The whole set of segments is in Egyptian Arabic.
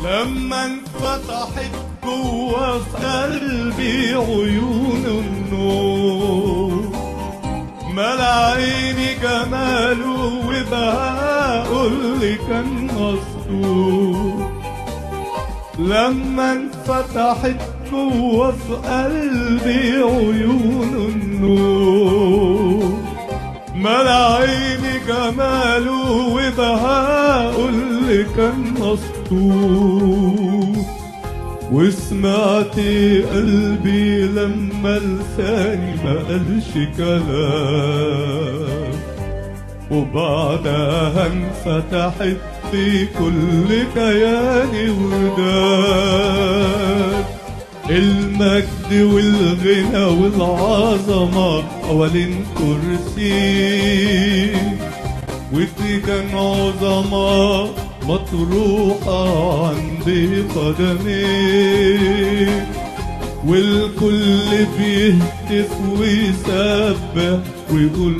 لما انفتحت جوا في قلبي عيون النور ملا عيني جماله وبهاءه اللي كان مسطور لما انفتحت جوا في قلبي عيون النور ملا عيني جماله وبهاءه اللي كان مسطور وسمعت قلبي لما لساني ما قالش كلام وبعدها انفتحت في كل كياني وداد المجد والغنى والعظمة حوالين كرسي وتيجان عظمة مطروحة عند قدمي والكل بيهتف ويسبح ويقول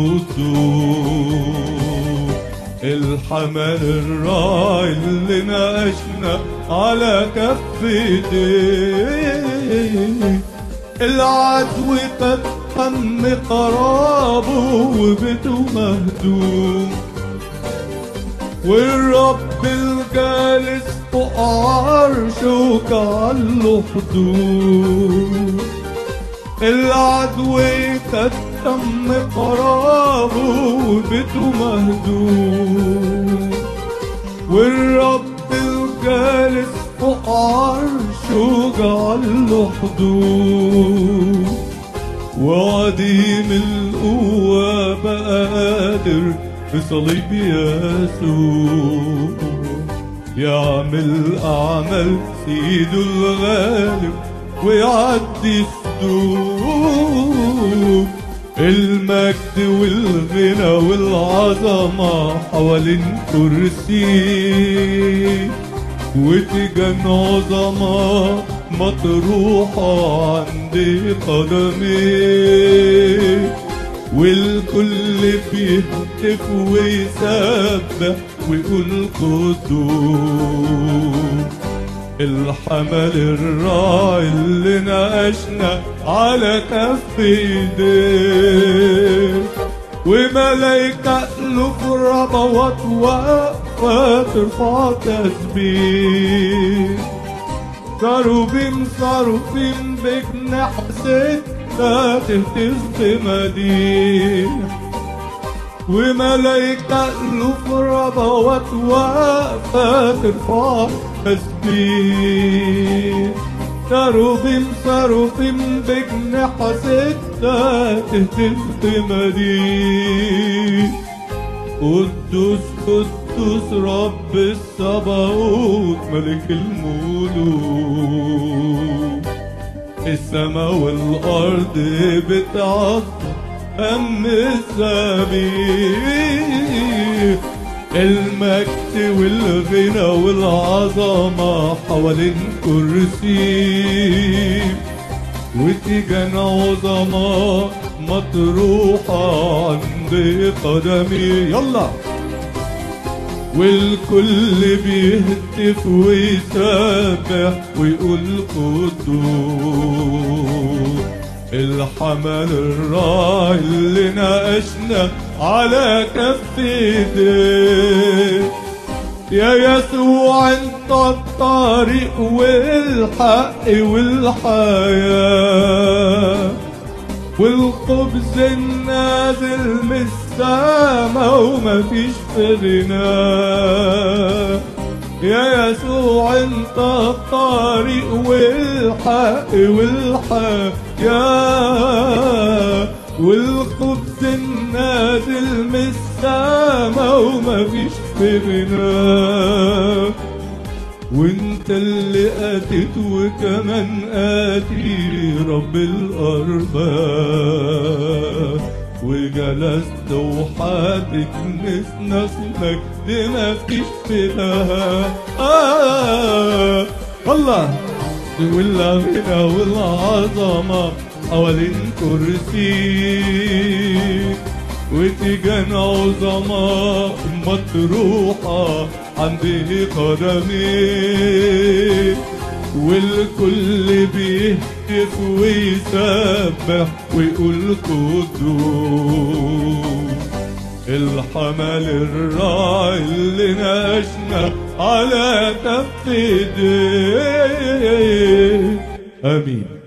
قدوس الحمل الراعي اللي ناقشنا على كف ايديه العدو قد هم قرابه وبيته مهدوم والرب الجالس فوق عرشه كعله حدود العدو قد تم قرابه وبيته مهدوم والرب الجالس فوق عرشه جعله حدود وعديم القوة بقى قادر في صليب يسوع يعمل أعمال سيده الغالب ويعدي السدود المجد والغنى والعظمة حوالين كرسي وتجان عظمة مطروحة عند قدمي والكل بيهتف ويسبح ويقول قدوس الحمل الراعي اللي ناقشنا على كف ايديه وملايكة ألوف ربوات واقفة ترفع تسبيح صاروبين صاروفين بجناح ستة تهتف بمديح وملايكة ألوف ربوات واقفة ترفع تسبيح صاروخين صاروخين بجناح ستة تهتف بمديح قدوس قدوس رب الصباوت ملك الملوك السما والأرض بتعظم أم السبيل المجد والغنى والعظمة حوالين كرسي وتيجان عظمة مطروحة عند قدمي يلا والكل بيهتف ويسبح ويقول قدوس الحمل الراعي اللي ناقشنا على كف ايديه يا يسوع انت الطريق والحق والحياة والخبز النازل من السما ومفيش في غناه يا يسوع انت الطريق والحق والحياة والخبز النازل من السما ومفيش في غناه وانت اللي اتيت وكمان اتي رب الارباب وجلست وحاتكنسنا اسمك دي مفيش فيها آه الله والغنى والعظمة حوالين كرسي وتجان عظمة مطروحة عند قدمي والكل بيهتف ويسبح ويقول قدوس الحمل الراعي اللي نشنا على كف ايديه امين